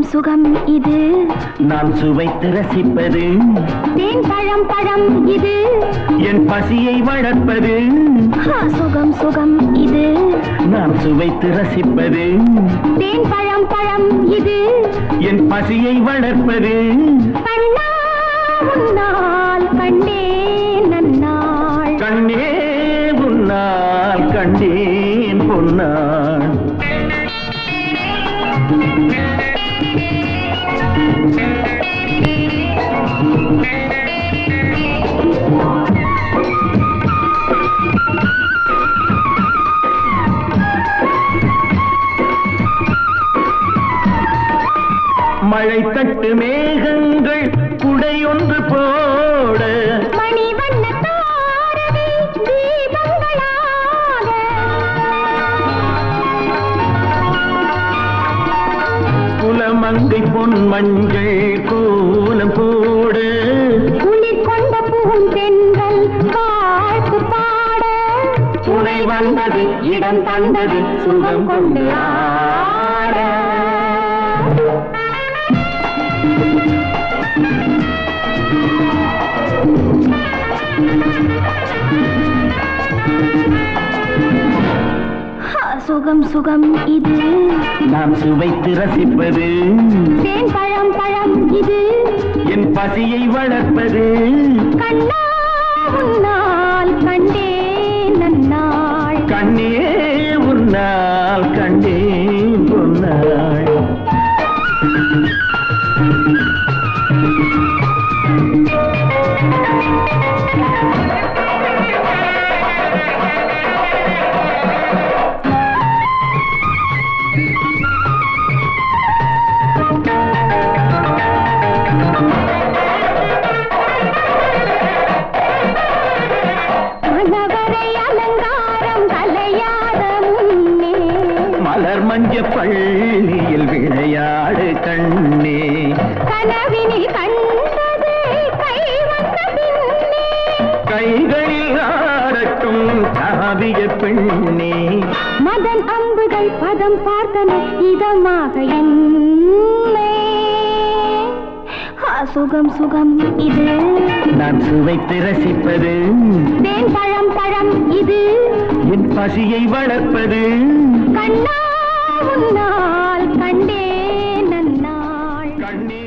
சுகம் இது நான் சுவைத்து ரசிப்பது தேன் பழம் பழம் இது என் பசியை வளர்ப்பது ஹா, சுகம் சுகம் இது நான் சுவைத்து ரசிப்பது தேன் பழம் பழம் இது என் பசியை வளர்ப்பது கண்ணா உன்னால் கண்டேன் நன்னாள் கண்ணே உன்னால் கண்டேன் பொன்னாள் மழை தட்டு மேகங்கள் குடையொன்று போட மணி வண்ண தாரகை தீபங்களாக குலமங்கை பொன் மஞ்சள் கோலம் போட குளிர் கொண்ட பூந்தென்றல் வாழ்த்து பாட துணை வந்தது இடம் தந்தது சுகம் கொண்டு ஆட ஹா, சுகம் சுகம் இது நாம் சுவைத்து ரசிப்பது தேன் பழம் பழம் இது என் பசியை வளர்ப்பது கண்ணா உன்னால் கண்டேன் நன்னாள் கண்ணே உன்னால் கண்டேன் பொன்னாள் மணவரை அலங்காரம் கலையாத முன்னே மலர் மஞ்ச பள்ளியில் விளையாடு கண்ணே கனவினில் கண்டது கை வந்த பின்னே கைகளில் ஆடட்டும் காவிய பெண்ணே மதன் அம்புகள் பதம் பார்த்தன இதமாக என்னே ஆ, சுகம் சுகம் இது நான் சுவைத்து ரசிப்பது தேன் பழம் பழம் இது என் பசியை வளர்ப்பது கண்ணா உன்னால் கண்டேன் நன்னாள் கண்ணே